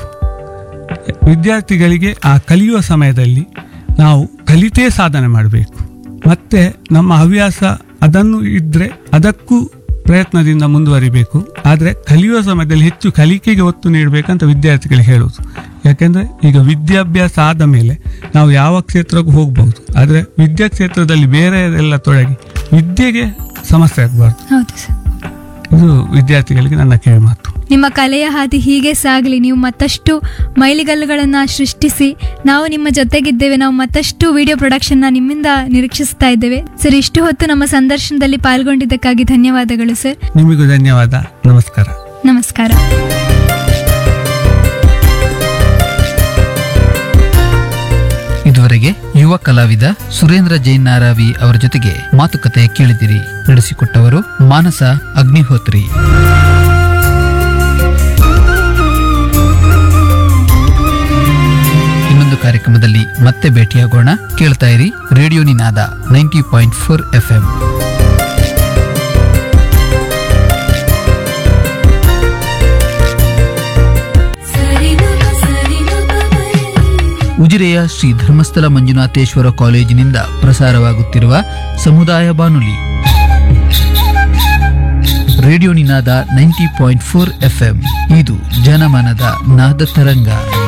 ವಿದ್ಯಾರ್ಥಿಗಳಿಗೆ ಆ ಕಲಿಯುವ ಸಮಯದಲ್ಲಿ ನಾವು ಕಲಿತೇ ಸಾಧನೆ ಮಾಡಬೇಕು ಮತ್ತೆ ನಮ್ಮ ಹವ್ಯಾಸ ಅದನ್ನು ಇದ್ದರೆ ಅದಕ್ಕೂ ಪ್ರಯತ್ನದಿಂದ ಮುಂದುವರಿಬೇಕು ಆದರೆ ಕಲಿಯುವ ಸಮಯದಲ್ಲಿ ಹೆಚ್ಚು ಕಲಿಕೆಗೆ ಒತ್ತು ನೀಡಬೇಕಂತ ವಿದ್ಯಾರ್ಥಿಗಳಿಗೆ ಹೇಳೋದು ಯಾಕೆಂದರೆ ಈಗ ವಿದ್ಯಾಭ್ಯಾಸ ಆದ ಮೇಲೆ ನಾವು ಯಾವ ಕ್ಷೇತ್ರಕ್ಕೂ ಹೋಗ್ಬೋದು ಆದರೆ ವಿದ್ಯಾ ಕ್ಷೇತ್ರದಲ್ಲಿ ಬೇರೆ ಎಲ್ಲ ತೊಡಗಿ ವಿದ್ಯೆಗೆ ಸಮಸ್ಯೆ ಆಗಬಾರ್ದು ಹೌದು ಸರ್ ಇದು ವಿದ್ಯಾರ್ಥಿಗಳಿಗೆ ನನ್ನ ಕಿವಿ ಮಾತು ನಿಮ್ಮ ಕಲೆಯ ಹಾದಿ ಹೀಗೆ ಸಾಗಲಿ ನೀವು ಮತ್ತಷ್ಟು ಮೈಲಿಗಲ್ಲುಗಳನ್ನು ಸೃಷ್ಟಿಸಿ ನಾವು ನಿಮ್ಮ ಜೊತೆಗಿದ್ದೇವೆ ನಾವು ಮತ್ತಷ್ಟು ವಿಡಿಯೋ ಪ್ರೊಡಕ್ಷನ್ನ ನಿಮ್ಮಿಂದ ನಿರೀಕ್ಷಿಸ್ತಾ ಇದ್ದೇವೆ ಸರ್ ಇಷ್ಟು ಹೊತ್ತು ನಮ್ಮ ಸಂದರ್ಶನದಲ್ಲಿ ಪಾಲ್ಗೊಂಡಿದ್ದಕ್ಕಾಗಿ ಧನ್ಯವಾದಗಳು ಸರ್ ನಿಮಗೂ ಧನ್ಯವಾದ ನಮಸ್ಕಾರ ನಮಸ್ಕಾರ ಇದುವರೆಗೆ ಯುವ ಕಲಾವಿದ ಸುರೇಂದ್ರ ಜೈನ್ ನಾರಾವಿ ಅವರ ಜೊತೆಗೆ ಮಾತುಕತೆ ಕೇಳಿದಿರಿ ನಡೆಸಿಕೊಟ್ಟವರು ಮಾನಸ ಅಗ್ನಿಹೋತ್ರಿ ಇನ್ನೊಂದು ಕಾರ್ಯಕ್ರಮದಲ್ಲಿ ಮತ್ತೆ ಭೇಟಿಯಾಗೋಣ ಕೇಳ್ತಾ ಇರಿ radio Ninada ninety point four F M ಉಜಿರೆಯ ಶ್ರೀ ಧರ್ಮಸ್ಥಳ ಮಂಜುನಾಥೇಶ್ವರ ಕಾಲೇಜಿನಿಂದ ಪ್ರಸಾರವಾಗುತ್ತಿರುವ ಸಮುದಾಯ ಬಾನುಲಿ radio Ninada ninety point four FM ಇದು ಜನಮನದ ನಾದ ತರಂಗ